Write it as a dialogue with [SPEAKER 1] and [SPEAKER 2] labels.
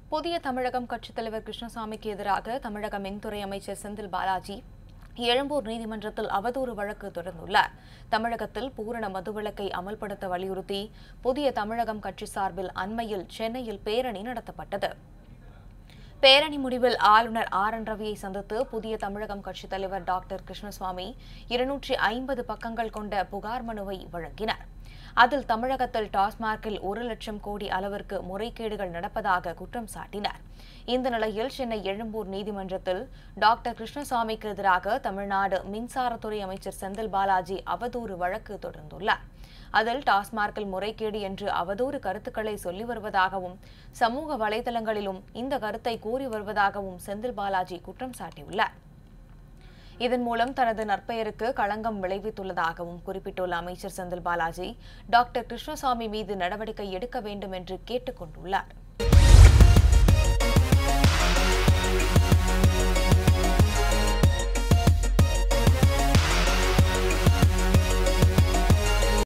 [SPEAKER 1] புதிய தமிழகம் கட்சித் தலைவர் கிருஷ்ணசாமிக்கு எதிராக தமிழக மின்துறை அமைச்சர் செந்தில் பாலாஜி எழும்பூர் நீதிமன்றத்தில் அவதூறு வழக்கு தொடர்ந்துள்ளார் தமிழகத்தில் பூரண மதுவிலக்கை அமல்படுத்த வலியுறுத்தி புதிய தமிழகம் கட்சி சார்பில் அண்மையில் சென்னையில் பேரணி நடத்தப்பட்டது பேரணி முடிவில் ஆளுநர் ஆர் என் ரவியை சந்தித்து புதிய தமிழகம் கட்சித் தலைவர் டாக்டர் கிருஷ்ணசுவாமி இருநூற்றி ஐம்பது பக்கங்கள் கொண்ட புகார் மனுவை வழங்கினார் அதில் தமிழகத்தில் டாஸ்மார்க்கில் ஒரு லட்சம் கோடி அளவிற்கு முறைகேடுகள் நடப்பதாக குற்றம் சாட்டினார் இந்த நிலையில் சென்னை எழும்பூர் நீதிமன்றத்தில் டாக்டர் கிருஷ்ணசாமிக்கு எதிராக தமிழ்நாடு மின்சாரத்துறை அமைச்சர் செந்தில் பாலாஜி அவதூறு வழக்கு தொடர்ந்துள்ளார் அதில் டாஸ்மார்க்கில் முறைகேடு என்று அவதூறு கருத்துக்களை சொல்லி வருவதாகவும் சமூக வலைதளங்களிலும் இந்த கருத்தை கூறி வருவதாகவும் செந்தில் பாலாஜி குற்றம் சாட்டியுள்ளார் இதன் மூலம் தனது நற்பெயருக்கு களங்கம் விளைவித்துள்ளதாகவும் குறிப்பிட்டுள்ள அமைச்சர் செந்தில் பாலாஜி டாக்டர் கிருஷ்ணசாமி மீது நடவடிக்கை எடுக்க வேண்டும் என்று கேட்டுக் கொண்டுள்ளார்